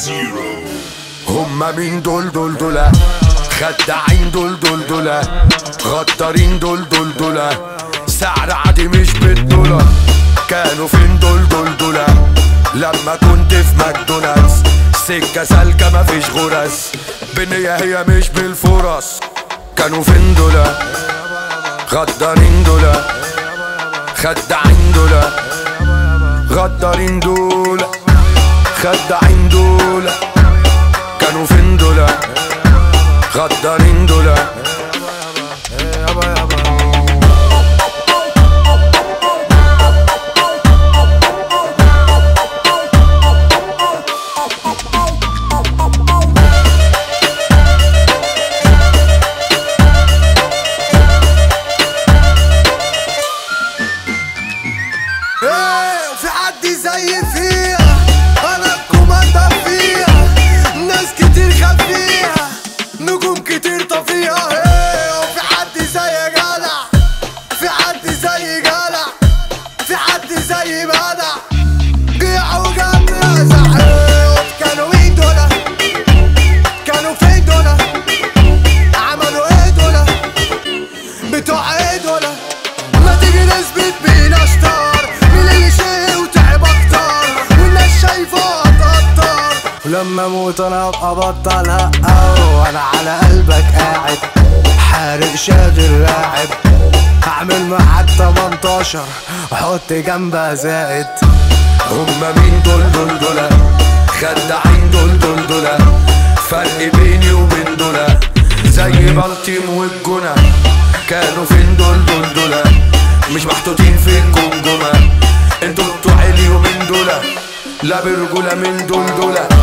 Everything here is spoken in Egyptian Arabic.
هما مين دول دول دول خداعين دول دول دول غدارين دول دول دول سعر عادي مش بالدولار كانوا فين دول دول دول لما كنت في ماكدونالدز سكة سالكة مفيش غرز بنية هي مش بالفرص كانوا فين دول غدارين دول خداعين دول غدارين دول خداعين دول كانوا فين دول غدارين دول يابا يابا ايه في حد زي فيها انا الكوماندا فيها ناس كتير خفيها نجوم كتير طفيها ايه وفي حد زي جدع في حد زي جدع في حد زي بدع بيع وجاب رزع ايه كانوا مين دول كانوا فين دول عملوا ايه دول بتوع ايه دول ما تيجي نثبت بينا شطار مين اللي شيء وتعب اكتر والناس شايفه اتقطر ولما اموت انا ابقى بطل هقه وانا على قلبك قاعد حارق شاغل لاعب هعمل معاك 18 وحط جنبها زائد هما مين دول دول دول خداعين دول دول دول فرق بيني وبين دول زي بلطيم والجنة كانوا فين دول دول دول مش محطوطين في الجمجمة انتوا بتوع اليومين دول لا برجولة من دول دول